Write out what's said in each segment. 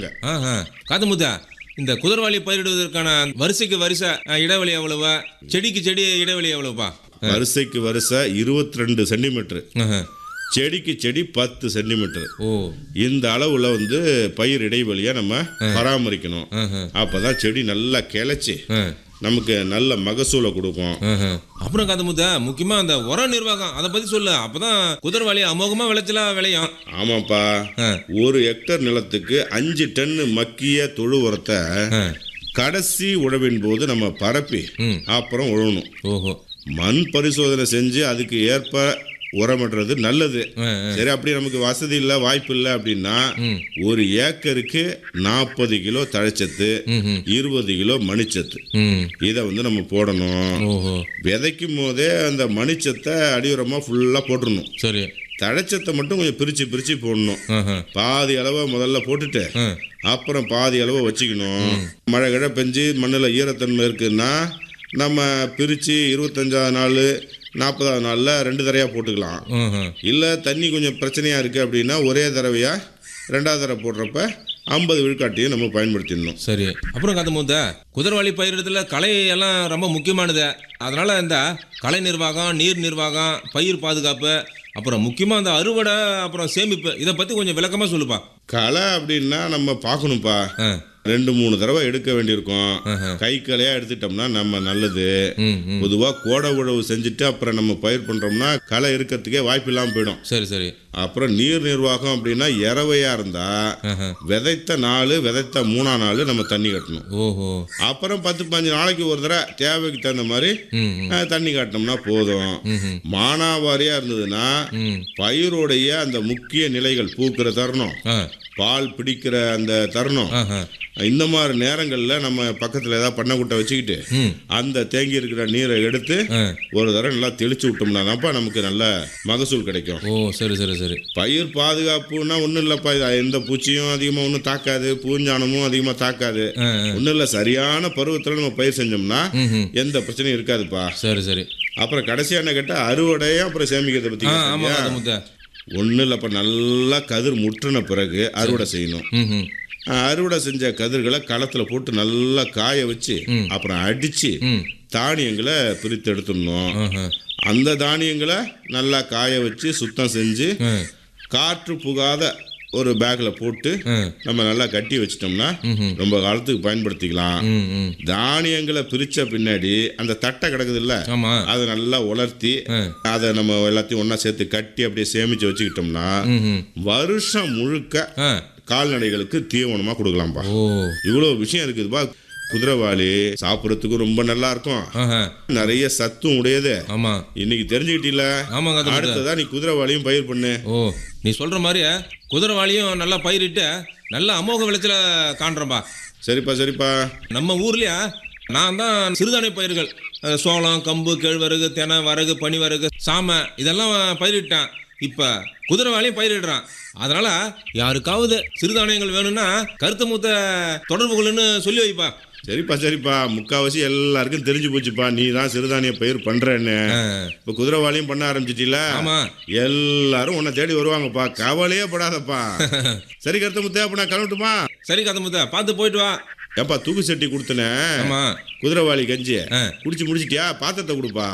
செய்வாங்க ஆஹா காத்தமுத்தா இந்த குதிரவாளி பயிரிடுவதற்கான வரிசைக்கு வரிசை அஹ், இடைவெளி எவ்வளவா செடிக்கு செடி இடைவெளி எவ்வளவுப்பா வரிசைக்கு வரிசை இருபத்தி ரெண்டு சென்டிமீட்டர் ஆஹா. செடிக்கு செடி பத்து சென்டிமீட்டர் ஓ இந்த அளவுல வந்து பயிர் இடைவெளியை நம்ம பராமரிக்கணும் ஆஹா. அப்பதான் செடி நல்லா கிளச்சி ஆ. நமக்கு நல்ல மகசூலை கொடுக்கும் ஆஹா. அப்புறம் காத்தமுத்தா முக்கியமா அந்த உர நிர்வாகம் அதை பத்தி சொல்லு அப்பதான் குதிரவாளி அமோகமா விளைச்சலா விளையும் ஆமாப்பா ஆ. ஒரு ஹெக்டர் நிலத்துக்கு அஞ்சு டன்னு மக்கிய தொழு உரத்தை ஆ. கடைசி உழவின் போது நம்ம பரப்பி ம். அப்புறம் உழணும் ஓஹோ மண் பரிசோதனை செஞ்சு அதுக்கு ஏற்ப உரமிடுறது நல்லது ஆ, ஆ. சரி அப்படி நமக்கு வசதி இல்லை வாய்ப்பு இல்லை அப்படின்னா ம். ஒரு ஏக்கருக்கு நாற்பது கிலோ தழைச்சத்து ம்ஹும். இருபது கிலோ மணிச்சத்து ம் இதை வந்து நம்ம போடணும் ஓஹோ விதைக்கும் போதே அந்த மணிச்சத்தை அடியுரமாக ஃபுல்லாக போட்டுடணும் சரி தழைச்சத்தை மட்டும் கொஞ்சம் பிரித்து பிரித்து போடணும் ஆஹா. பாதி அளவை முதல்ல போட்டுட்டு ஆ. அப்புறம் பாதி அளவை வச்சுக்கணும் மழை கிழ பெஞ்சு மண்ணில் ஈரத்தன்மை இருக்குன்னா நம்ம பிரித்து இருபத்தஞ்சாவது நாள் நாற்பதாவது நாளில் ரெண்டு தடவையாக போட்டுக்கலாம் ஆஹா. இல்லை தண்ணி கொஞ்சம் பிரச்சனையாக இருக்குது அப்படின்னா ஒரே தடவையாக ரெண்டாவது தடவை போடுறப்ப ஐம்பது விழுக்காட்டையும் நம்ம பயன்படுத்திடணும் சரி அப்புறம் காத்தமுத்தா குதிரவாளி பயிரிடத்துல களை எல்லாம் ரொம்ப முக்கியமானது அதனால இந்த கலை நிர்வாகம் நீர் நிர்வாகம் பயிர் பாதுகாப்பு அப்புறம் முக்கியமா அந்த அறுவடை அப்புறம் சேமிப்பு இதை பத்தி கொஞ்சம் விளக்கமா சொல்லுப்பா களை அப்படின்னா நம்ம பார்க்கணும்ப்பா ஆ. ரெண்டு மூணு தடவை எடுக்க வேண்டியிருக்கும் ஆஹா. கை களையாக எடுத்துட்டோம்னா நம்ம நல்லது ம் ம் பொதுவாக கோடை உழவு செஞ்சுட்டு அப்புறம் நம்ம பயிர் பண்ணுறோம்னா களை இருக்கிறதுக்கே வாய்ப்பு இல்லாமல் போயிடும் சரி சரி அப்புறம் நீர் நிர்வாகம் அப்படின்னா இறவையா இருந்தா ஆஹா. விதைத்த நாள் விதைத்த மூணா நாள் நம்ம தண்ணி கட்டணும் ஓஹோ அப்புறம் பத்து பதினஞ்சு நாளைக்கு ஒரு தடவை தேவைக்கு தகுந்த மாதிரி ம் ம் அஹ், தண்ணி காட்டினோம்னா போதும் ம்ஹும். மானாவாரியா இருந்ததுன்னா ம் பயிருடைய அந்த முக்கிய நிலைகள் பூக்கிற தருணம் ஆ பால் பிடிக்கிற அந்த தருணம் ஆஹா. இந்த மாதிரி நேரங்களில் நம்ம பக்கத்தில் ஏதாவது பண்ணைக்குட்டை வச்சுக்கிட்டு ம் அந்த தேங்கி இருக்கிற நீரை எடுத்து ஆ. ஒரு தடவை நல்லா தெளிச்சு விட்டோம்னா தான்ப்பா நமக்கு நல்ல மகசூல் கிடைக்கும் ஓ சரி சரி சரி பயிர் பாதுகாப்புன்னா ஒன்றும் இல்லைப்பா இது எந்த பூச்சியும் அதிகமாக ஒன்றும் தாக்காது பூஞ்சானமும் அதிகமாக தாக்காது ஆ ஆ. ஒன்றும் இல்லை சரியான பருவத்தில் நம்ம பயிர் செஞ்சோம்னா ம்ஹும். எந்த பிரச்சனையும் இருக்காதுப்பா சரி சரி அப்புறம் கடைசியா என்ன கேட்டால் அறுவடையும் அப்புறம் சேமிக்கிறத பற்றி ஆ ஆமா காத்தமுத்தா ஒன்றும் இல்லைப்பா நல்லா கதிர் முற்றின பிறகு அறுவடை செய்யணும் ம் ம் ஆ, அறுவடை செஞ்ச கதிர்களை களத்தில் போட்டு நல்லா காய வச்சு அப்புறம் அடித்து ம் தானியங்களை பிரித்து எடுத்துடணும் ஆஹா. அந்த தானியங்களை நல்லா காய வச்சு சுத்தம் செஞ்சு ஆ. காற்று புகாத ஒரு பேக்கில் போட்டு ஆ. நம்ம நல்லா கட்டி வச்சிட்டோம்னா ம்ஹும். ரொம்ப காலத்துக்கு பயன்படுத்திக்கலாம் ம் ம் தானியங்களை பிரிச்ச பின்னாடி அந்த தட்டை கிடக்குது இல்ல ஆமா அதை நல்லா உலர்த்தி ஆ. அதை நம்ம எல்லாத்தையும் ஒண்ணா சேர்த்து கட்டி அப்படியே சேமிச்சு வச்சுக்கிட்டோம்னா ம் ம் வருஷம் முழுக்க ஆ கால்நடைகளுக்கு தீவனமா கொடுக்கலாம்ப்பா ஓ இவ்வளவு விஷயம் இருக்குதுப்பா குதிரைவாளி சாப்பிட்றதுக்கும் ரொம்ப நல்லா இருக்கும் ஆஹா நிறைய சத்தும் உடையது ஆமா இன்னைக்கு தெரிஞ்சுக்கிட்டீல ஆமாங்க அது அடுத்ததா நீ குதிரைவாளியும் பயிர் பண்ணு ஓ நீ சொல்ற மாதிரி குதிரைவாளியும் நல்லா பயிரிட்டு நல்ல அமோக விளைச்சல காண்றோம்பா சரிப்பா சரிப்பா நம்ம ஊர்லயே நான் தான் சிறுதானிய பயிர்கள் அஹ், சோளம் கம்பு கேழ்வரகு தெனை வரகு பனிவரகு சாமை இதெல்லாம் பயிரிட்டேன் இப்ப குதிரைவாளியும் பயிரிடுறான் அதனால யாருக்காவது சிறுதானியங்கள் வேணும்னா கருத்து மூத்த தொடர்பு கொள்ளுன்னு சொல்லி வைப்பா சரிப்பா சரிப்பா முக்காவாசி எல்லாருக்கும் தெரிஞ்சு போச்சுப்பா நீ தான் சிறுதானிய பயிர் பண்றேன்னு அஹ், இப்போ குதிரைவாளியும் பண்ண ஆரம்பிச்சிட்டீல ஆமா எல்லாரும் உன்னை தேடி வருவாங்கப்பா கவலையே படாதப்பா சரி கருத்த முத்தே அப்ப நான் கிளம்பட்டுமா சரி கதை முத்த பார்த்து போயிட்டு வா ஏப்பா தூக்கு சட்டி கொடுத்தனேன் ஆமா குதிரைவாளி கஞ்சி ஆ. குடிச்சு முடிச்சிட்டியா பாத்திரத்தை கொடுப்பா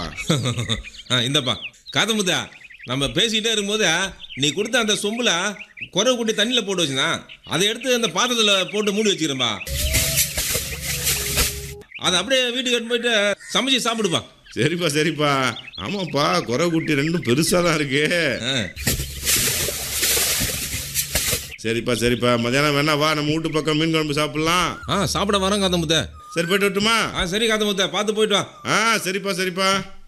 ஆ இந்தப்பா காதமுத்தா நம்ம பேசிக்கிட்டே இருக்கும்போது நீ கொடுத்த அந்த சொம்புல குறை கூட்டி தண்ணியில் போட்டு வச்சுனா அதை எடுத்து அந்த பாத்திரத்தில் போட்டு மூடி வச்சுக்கிறேன்பா அதை அப்படியே வீட்டுக்கு எடுத்து போயிட்டு சமைச்சு சாப்பிடுப்பா சரிப்பா சரிப்பா ஆமாப்பா குறை குட்டி ரெண்டும் பெருசா தான் இருக்கு ஆ சரிப்பா சரிப்பா மதியானம் வேணா வா நம்ம வீட்டு பக்கம் மீன் குழம்பு சாப்பிடலாம் ஆ சாப்பிட வரேன் காதமுத்த சரி போயிட்டு வரட்டுமா ஆ சரி காதமுத்த பார்த்து போயிட்டு வா ஆ சரிப்பா சரிப்பா